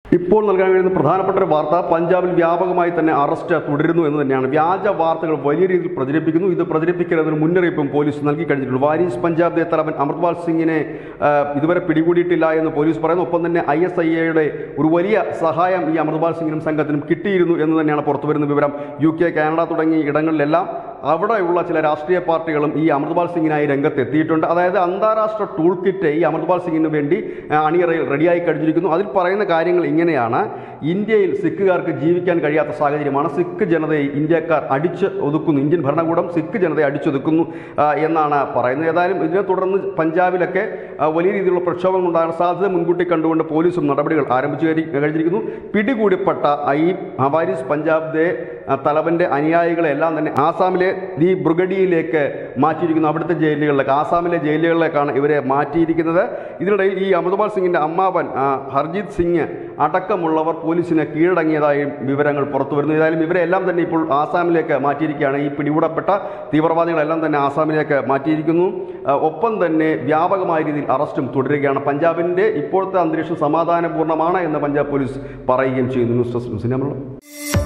ഇപ്പോൾ നൽകാൻ കഴിയുന്ന പ്രധാനപ്പെട്ട ഒരു വാർത്ത പഞ്ചാബിൽ വ്യാപകമായി തന്നെ അറസ്റ്റ് തുടരുന്നു എന്ന് തന്നെയാണ് വ്യാജ വാർത്തകൾ വലിയ രീതിയിൽ പ്രചരിപ്പിക്കുന്നു ഇത് പ്രചരിപ്പിക്കുന്നതിന് മുന്നറിയിപ്പും പോലീസ് നൽകി കഴിഞ്ഞിട്ടുണ്ട് വാരീസ് പഞ്ചാബ് തലവൻ അമൃത്പാൽ സിംഗിനെ ആ, ഇതുവരെ പിടികൂടിയിട്ടില്ല എന്ന് പോലീസ് പറയുന്നു ഒപ്പം തന്നെ ഐ എസ് ഐ എയുടെ ഒരു വലിയ സഹായം ഈ അമൃത്പാൽ സിംഗിനും സംഘത്തിനും കിട്ടിയിരുന്നു എന്ന് തന്നെയാണ് പുറത്തുവരുന്ന വിവരം യു കെ കാനഡ തുടങ്ങിയ ഇടങ്ങളിലെല്ലാം അവിടെയുള്ള ചില രാഷ്ട്രീയ പാർട്ടികളും ഈ അമൃത്പാൽ സിംഗിനായി രംഗത്തെത്തിയിട്ടുണ്ട് അതായത് അന്താരാഷ്ട്ര ടൂൾ കിറ്റ് ഈ അമൃത്പാൽ സിംഗിന് വേണ്ടി ആ, അണിയറയിൽ റെഡിയായി കഴിഞ്ഞിരിക്കുന്നു അതിൽ പറയുന്ന കാര്യങ്ങൾ ഇങ്ങനെയാണ് ഇന്ത്യയിൽ സിഖുകാർക്ക് ജീവിക്കാൻ കഴിയാത്ത സാഹചര്യമാണ് സിഖ് ജനതയെ ഇന്ത്യക്കാർ അടിച്ച് ഒതുക്കുന്നു ഇന്ത്യൻ ഭരണകൂടം സിഖ് ജനതയെ അടിച്ചൊതുക്കുന്നു ആ, എന്നാണ് പറയുന്നത് ഏതായാലും ഇതിനെ തുടർന്ന് പഞ്ചാബിലൊക്കെ ആ, വലിയ രീതിയിലുള്ള പ്രക്ഷോഭം ഉണ്ടാകാൻ സാധ്യത മുൻകൂട്ടി കണ്ടുകൊണ്ട് പോലീസും നടപടികൾ ആരംഭിച്ചു കഴി- കഴിഞ്ഞിരിക്കുന്നു പിടികൂടിപ്പെട്ട ഈ ഹവാരിസ് പഞ്ചാബ് ദേ ആ, തലവന്റെ അനുയായികളെ എല്ലാം തന്നെ ആസാമിലെ ദി ബ്രിഗഡിയിലേക്ക് മാറ്റിയിരിക്കുന്നു അവിടുത്തെ ജയിലുകളിലേക്ക് ആസാമിലെ ജയിലുകളിലേക്കാണ് ഇവരെ മാറ്റിയിരിക്കുന്നത് ഇതിനിടയിൽ ഈ അമൃത്പാൽ സിംഗിന്റെ അമ്മാവൻ ആ, ഹർജീത് സിംഗ് അടക്കമുള്ളവർ പോലീസിന് കീഴടങ്ങിയതായും വിവരങ്ങൾ പുറത്തു വരുന്നു ഏതായാലും ഇവരെ എല്ലാം തന്നെ ഇപ്പോൾ ആസാമിലേക്ക് മാറ്റിയിരിക്കുകയാണ് ഈ പിടികൂടപ്പെട്ട തീവ്രവാദികളെല്ലാം തന്നെ ആസാമിലേക്ക് മാറ്റിയിരിക്കുന്നു ആ, ഒപ്പം തന്നെ വ്യാപകമായ രീതിയിൽ അറസ്റ്റും തുടരുകയാണ് പഞ്ചാബിന്റെ ഇപ്പോഴത്തെ അന്തരീക്ഷം സമാധാനപൂർണ്ണമാണ് എന്ന് പഞ്ചാബ് പോലീസ് പറയുകയും ചെയ്യുന്നു news desk news India Malayalam.